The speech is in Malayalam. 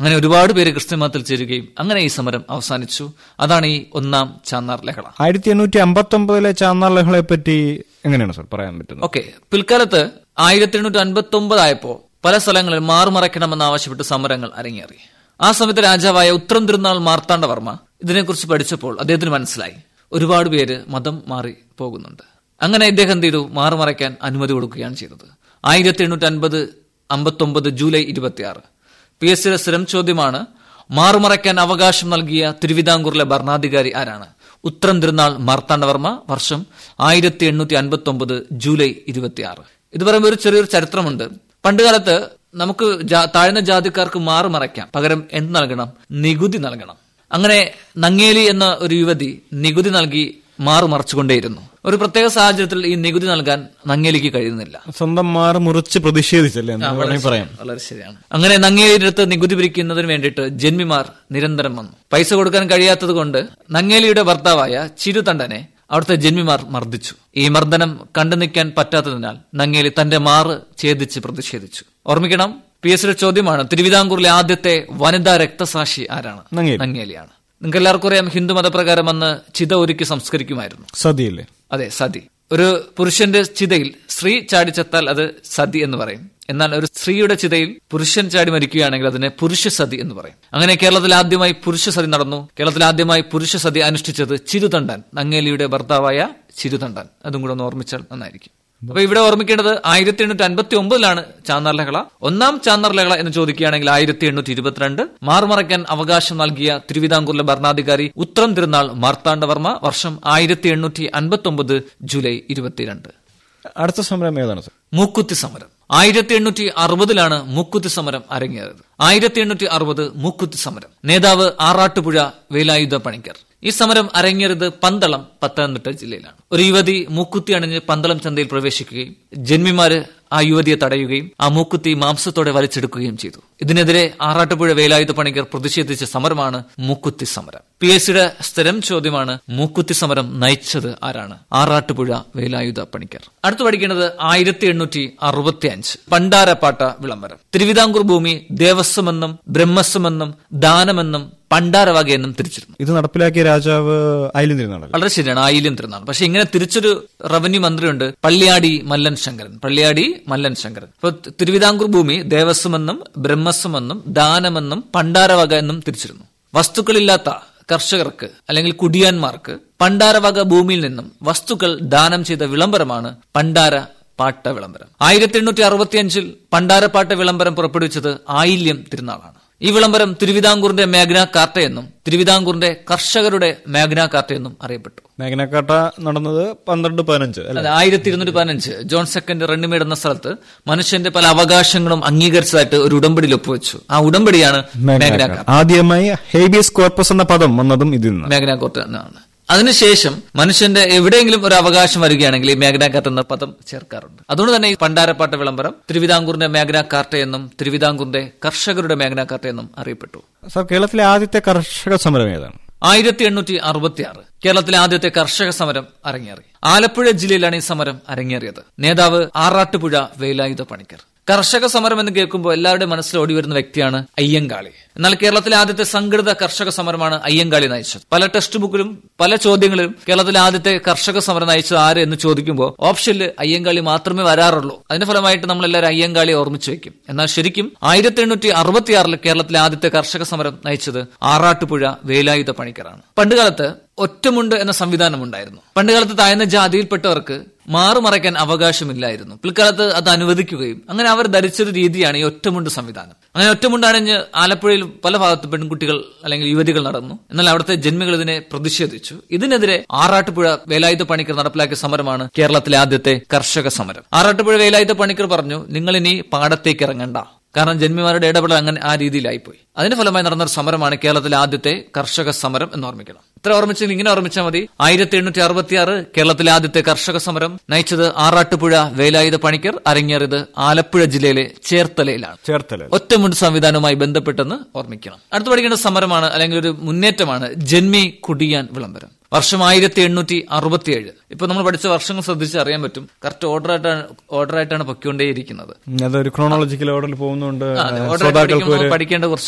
അങ്ങനെ ഒരുപാട് പേര് ക്രിസ്ത്യൻ മതത്തിൽ ചേരുകയും അങ്ങനെ ഈ സമരം അവസാനിച്ചു അതാണ് ഈ ഒന്നാം ചാന്നാർ ലഹള ആയിരത്തി എണ്ണൂറ്റി അമ്പത്തി ഒമ്പതിലെ ചാന്നാർ ലഹളയെ പറ്റി എങ്ങനെയാണ് സാർ പറയാൻ പറ്റുന്നത് ഓക്കെ പിൽക്കാലത്ത് ആയിരത്തി എണ്ണൂറ്റി അൻപത്തി ഒമ്പതായപ്പോ പല സ്ഥലങ്ങളിൽ മാറുമറയ്ക്കണമെന്ന് ആവശ്യപ്പെട്ട് സമരങ്ങൾ അരങ്ങേറി ആ സമയത്ത് രാജാവായ ഉത്രം തിരുനാൾ മാർത്താണ്ഡവർമ്മ ഇതിനെക്കുറിച്ച് പഠിച്ചപ്പോൾ അദ്ദേഹത്തിന് മനസ്സിലായി ഒരുപാട് പേര് മതം മാറി പോകുന്നുണ്ട് അങ്ങനെ ഇദ്ദേഹം എന്ത് ചെയ്തു മാറുമറയ്ക്കാൻ അനുമതി കൊടുക്കുകയാണ് ചെയ്തത് ആയിരത്തി എണ്ണൂറ്റി അൻപത് അമ്പത്തി ഒമ്പത് ജൂലൈ ഇരുപത്തിയാറ് പി എസ് സിയുടെ സ്ഥിരം ചോദ്യമാണ് മാറുമറയ്ക്കാൻ അവകാശം നൽകിയ തിരുവിതാംകൂറിലെ ഭരണാധികാരി ആരാണ് ഉത്തരം തിരുനാൾ മാർത്താണ്ഡവർമ്മ വർഷം ആയിരത്തി എണ്ണൂറ്റി അൻപത്തി ഒമ്പത് ജൂലൈ ഇരുപത്തിയാറ് ഇത് പറയുമ്പോൾ ഒരു ചെറിയൊരു ചരിത്രമുണ്ട് പണ്ടുകാലത്ത് നമുക്ക് ജാ- താഴ്ന്ന ജാതിക്കാർക്ക് മാറുമറയ്ക്കാം പകരം എന്ത് നൽകണം നികുതി നൽകണം അങ്ങനെ നങ്ങേലി എന്ന ഒരു യുവതി നികുതി നൽകി മാറുമറച്ചുകൊണ്ടേയിരുന്നു ഒരു പ്രത്യേക സാഹചര്യത്തിൽ ഈ നികുതി നൽകാൻ നങ്ങേലിക്ക് കഴിയുന്നില്ല സ്വന്തം മാറ് മുറിച്ച് പ്രതിഷേധിച്ചല്ലേ എന്ന് വേണമെങ്കിൽ പറയാം വളരെ ശരിയാണ് അങ്ങനെ നങ്ങേലിയുടെ അടുത്ത് നികുതി പിരിക്കുന്നതിന് വേണ്ടിയിട്ട് ജന്മിമാർ നിരന്തരം വന്നു പൈസ കൊടുക്കാൻ കഴിയാത്തത് കൊണ്ട് നങ്ങേലിയുടെ ഭർത്താവായ ചിരുതണ്ടനെ അവിടുത്തെ ജന്മിമാർ മർദ്ദിച്ചു ഈ മർദ്ദനം കണ്ടു നിൽക്കാൻ പറ്റാത്തതിനാൽ നങ്ങേലി തന്റെ മാറ് ഛേദിച്ച് പ്രതിഷേധിച്ചു ഓർമ്മിക്കണം പി എസ് ചോദ്യമാണ് തിരുവിതാംകൂറിലെ ആദ്യത്തെ വനിതാ രക്തസാക്ഷി ആരാണ് നങ്ങേലി. നങ്ങേലിയാണ് നിങ്ങൾക്ക് എല്ലാവർക്കും അറിയാം ഹിന്ദു മതപ്രകാരം അന്ന് ചിത ഒരുക്കി സംസ്കരിക്കുമായിരുന്നു സതിയല്ലേ അതെ സതി ഒരു പുരുഷന്റെ ചിതയിൽ സ്ത്രീ ചാടി ചത്താൽ അത് സതി എന്ന് പറയും എന്നാൽ ഒരു സ്ത്രീയുടെ ചിതയിൽ പുരുഷൻ ചാടി മരിക്കുകയാണെങ്കിൽ അതിനെ പുരുഷ സതി എന്ന് പറയും അങ്ങനെ കേരളത്തിൽ ആദ്യമായി പുരുഷ സതി നടന്നു കേരളത്തിൽ ആദ്യമായി പുരുഷ സതി അനുഷ്ഠിച്ചത് ചിരുതണ്ടൻ നങ്ങേലിയുടെ ഭർത്താവായ ചിരുതണ്ടൻ അതും കൂടെ ഒന്ന് ഓർമ്മിച്ചാൽ നന്നായിരിക്കും അപ്പൊ ഇവിടെ ഓർമ്മിക്കേണ്ടത് ആയിരത്തി എണ്ണൂറ്റി അൻപത്തി ഒമ്പതിലാണ് ചാന്നാർ ലഹള ഒന്നാം ചാന്നാർ ലഹള എന്ന് ചോദിക്കുകയാണെങ്കിൽ ആയിരത്തി എണ്ണൂറ്റി ഇരുപത്തിരണ്ട് മാറുമറയ്ക്കാൻ അവകാശം നൽകിയ തിരുവിതാംകൂറിലെ ഭരണാധികാരി ഉത്രം തിരുനാൾ മാർത്താണ്ഡവർമ്മ വർഷം ആയിരത്തി എണ്ണൂറ്റി അൻപത്തി ഒമ്പത് ജൂലൈ ഇരുപത്തിരണ്ട് അടുത്ത സമരം ഏതാണ് സാർ മൂക്കുത്തി സമരം ആയിരത്തി എണ്ണൂറ്റി അറുപതിലാണ് മൂക്കുത്തി സമരം അരങ്ങേറിയത് ആയിരത്തി എണ്ണൂറ്റി അറുപത് മൂക്കുത്തി സമരം നേതാവ് ആറാട്ടുപുഴ വേലായുധ പണിക്കർ ഈ സമരം അരങ്ങേറിയത് പന്തളം പത്തനംതിട്ട ജില്ലയിലാണ് ഒരു യുവതി മൂക്കുത്തി അണിഞ്ഞ് പന്തളം ചന്തയിൽ പ്രവേശിക്കുകയും ജന്മിമാര് ആ യുവതിയെ തടയുകയും ആ മൂക്കുത്തി മാംസത്തോടെ വലിച്ചെടുക്കുകയും ചെയ്തു ഇതിനെതിരെ ആറാട്ടുപുഴ വേലായുധ പണിക്കർ പ്രതിഷേധിച്ച സമരമാണ് മൂക്കുത്തി സമരം പി എസ് സിയുടെ സ്ഥിരം ചോദ്യമാണ് മൂക്കുത്തി സമരം നയിച്ചത് ആരാണ് ആറാട്ടുപുഴ വേലായുധ പണിക്കർ അടുത്ത് പഠിക്കേണ്ടത് ആയിരത്തി എണ്ണൂറ്റി അറുപത്തി അഞ്ച് പണ്ടാരപ്പാട്ട വിളംബരം തിരുവിതാംകൂർ ഭൂമി ദേവസ്വമെന്നും ബ്രഹ്മസ്വമെന്നും ദാനമെന്നും പണ്ടാരവകയെന്നും തിരിച്ചിരുന്നു ഇത് നടപ്പിലാക്കിയ രാജാവ് അയിലും തിരുനാളല്ലേ വളരെ ശരിയാണ് ആയില്യം തിരുനാൾ പക്ഷെ ഇങ്ങനെ തിരിച്ചൊരു റവന്യൂ മന്ത്രിയുണ്ട് പള്ളിയാടി മല്ലൻ ശങ്കരൻ പള്ളിയാടി മല്ലൻ ശങ്കരൻ ഇപ്പൊ തിരുവിതാംകൂർ ഭൂമി ദേവസ്വമെന്നും ബ്രഹ്മസ്വമെന്നും ദാനമെന്നും പണ്ടാരവക എന്നും തിരിച്ചിരുന്നു വസ്തുക്കളില്ലാത്ത കർഷകർക്ക് അല്ലെങ്കിൽ കുടിയാന്മാർക്ക് പണ്ടാരവക ഭൂമിയിൽ നിന്നും വസ്തുക്കൾ ദാനം ചെയ്ത വിളംബരമാണ് പണ്ടാര പാട്ട വിളംബരം ആയിരത്തി എണ്ണൂറ്റി അറുപത്തിയഞ്ചിൽ പണ്ടാരപ്പാട്ട വിളംബരം പുറപ്പെടുവിച്ചത് ആയില്യം തിരുനാളാണ് ഈ വിളംബരം തിരുവിതാംകൂറിന്റെ മേഘ്ന കാർട്ട എന്നും തിരുവിതാംകൂറിന്റെ കർഷകരുടെ മേഘ്ന കാർട്ട എന്നും അറിയപ്പെട്ടു മേഘനക്കാട്ട നടന്നത് പന്ത്രണ്ട് പതിനഞ്ച് അല്ലെ അതെ ആയിരത്തി ഇരുന്നൂറ്റി പതിനഞ്ച് ജോൺ സെക്കൻഡ് റണ്ണിമേഡ് എന്ന സ്ഥലത്ത് മനുഷ്യന്റെ പല അവകാശങ്ങളും അംഗീകരിച്ചതായിട്ട് ഒരു ഉടമ്പടിയിൽ ഒപ്പുവെച്ചു ആ ഉടമ്പടിയാണ് മേഘ്ന കാർട്ട ആദ്യമായി ഹേബിയസ് കോർപ്പസ് എന്ന പദം വന്നതും ഇതിൽ നിന്ന് മേഘ്ന കോർട്ട് എന്നാണ് അതിനുശേഷം മനുഷ്യന്റെ എവിടെയെങ്കിലും ഒരു അവകാശം വരികയാണെങ്കിൽ ഈ മേഘ്ന കാർട്ട് എന്ന പദം ചേർക്കാറുണ്ട് അതുകൊണ്ട് തന്നെ ഈ പണ്ടാരപ്പാട്ട വിളംബരം തിരുവിതാംകൂറിന്റെ മേഘ്ന കാർട്ട എന്നും തിരുവിതാംകൂറിന്റെ കർഷകരുടെ മേഘ്ന കാർട്ട എന്നും അറിയപ്പെട്ടു സാർ കേരളത്തിലെ ആദ്യത്തെ കർഷക സമരം ഏതാണ് ആയിരത്തി എണ്ണൂറ്റി അറുപത്തി ആറ് കേരളത്തിലെ ആദ്യത്തെ കർഷക സമരം അരങ്ങേറി ആലപ്പുഴ ജില്ലയിലാണ് ഈ സമരം അരങ്ങേറിയത് നേതാവ് ആറാട്ടുപുഴ വേലായുധ പണിക്കർ കർഷക സമരം എന്ന് കേൾക്കുമ്പോൾ എല്ലാവരുടെയും മനസ്സിൽ ഓടി വരുന്ന വ്യക്തിയാണ് അയ്യങ്കാളി എന്നാൽ കേരളത്തിലെ ആദ്യത്തെ സംഘടിത കർഷക സമരമാണ് അയ്യങ്കാളി നയിച്ചത് പല ടെക്സ്റ്റ് ബുക്കിലും പല ചോദ്യങ്ങളിലും കേരളത്തിലെ ആദ്യത്തെ കർഷക സമരം നയിച്ചത് ആര് എന്ന് ചോദിക്കുമ്പോൾ ഓപ്ഷനിൽ അയ്യങ്കാളി മാത്രമേ വരാറുള്ളൂ അതിന്റെ ഫലമായിട്ട് നമ്മൾ എല്ലാവരും അയ്യങ്കാളിയെ ഓർമ്മിച്ചു വെക്കും എന്നാൽ ശരിക്കും ആയിരത്തി എണ്ണൂറ്റി അറുപത്തിയാറിൽ കേരളത്തിലെ ആദ്യത്തെ കർഷക സമരം നയിച്ചത് ആറാട്ടുപുഴ വേലായുധ പണിക്കറാണ് പണ്ടുകാലത്ത് ഒറ്റമുണ്ട് എന്ന സംവിധാനം ഉണ്ടായിരുന്നു പണ്ടുകാലത്ത് താഴ്ന്ന ജാതിയിൽപ്പെട്ടവർക്ക് മാറുമറയ്ക്കാൻ അവകാശമില്ലായിരുന്നു പിൽക്കാലത്ത് അത് അനുവദിക്കുകയും അങ്ങനെ അവർ ധരിച്ചൊരു രീതിയാണ് ഈ ഒറ്റമുണ്ട് സംവിധാനം അങ്ങനെ ഒറ്റമുണ്ട് അണിഞ്ഞ് ആലപ്പുഴയിൽ പല ഭാഗത്ത് പെൺകുട്ടികൾ അല്ലെങ്കിൽ യുവതികൾ നടന്നു എന്നാൽ അവിടുത്തെ ജന്മികൾ ഇതിനെ പ്രതിഷേധിച്ചു ഇതിനെതിരെ ആറാട്ടുപുഴ വേലായുധ പണിക്കർ നടപ്പിലാക്കിയ സമരമാണ് കേരളത്തിലെ ആദ്യത്തെ കർഷക സമരം ആറാട്ടുപുഴ വേലായുധ പണിക്കർ പറഞ്ഞു നിങ്ങൾ ഇനി പാടത്തേക്ക് ഇറങ്ങണ്ട കാരണം ജന്മിമാരുടെ ഇടപെടൽ അങ്ങനെ ആ രീതിയിലായിപ്പോയി അതിന്റെ ഫലമായി നടന്ന ഒരു സമരമാണ് കേരളത്തിലെ ആദ്യത്തെ കർഷക സമരം എന്ന് ഓർമ്മിക്കണം ഇത്ര ഓർമ്മിച്ചെങ്കിൽ ഇങ്ങനെ ഓർമ്മിച്ചാൽ മതി ആയിരത്തി എണ്ണൂറ്റി അറുപത്തിയാറ് കേരളത്തിലെ ആദ്യത്തെ കർഷക സമരം നയിച്ചത് ആറാട്ടുപുഴ വേലായുധ പണിക്കർ അരങ്ങേറിയത് ആലപ്പുഴ ജില്ലയിലെ ചേർത്തലയിലാണ് ചേർത്തല ഒറ്റമുണ്ട് സംവിധാനവുമായി ബന്ധപ്പെട്ടെന്ന് ഓർമ്മിക്കണം അടുത്ത് പഠിക്കേണ്ട സമരമാണ് അല്ലെങ്കിൽ ഒരു മുന്നേറ്റമാണ് ജന്മി കുടിയാൻ വിളംബരം വർഷം ആയിരത്തി എണ്ണൂറ്റി അറുപത്തിയേഴ് ഇപ്പൊ നമ്മൾ പഠിച്ച വർഷങ്ങൾ ശ്രദ്ധിച്ച് അറിയാൻ പറ്റും കറക്റ്റ് ഓർഡർ ആയിട്ടാണ് ഓർഡർ ആയിട്ടാണ് പൊയ്ക്കൊണ്ടേയിരിക്കുന്നത് അതൊരു ക്രോണോളജിക്കൽ ഓർഡറിൽ പോകുന്നതുകൊണ്ട് ഓർഡർ ശ്രോതാക്കൾക്ക് ഒരു പഠിക്കേണ്ട കുറച്ച്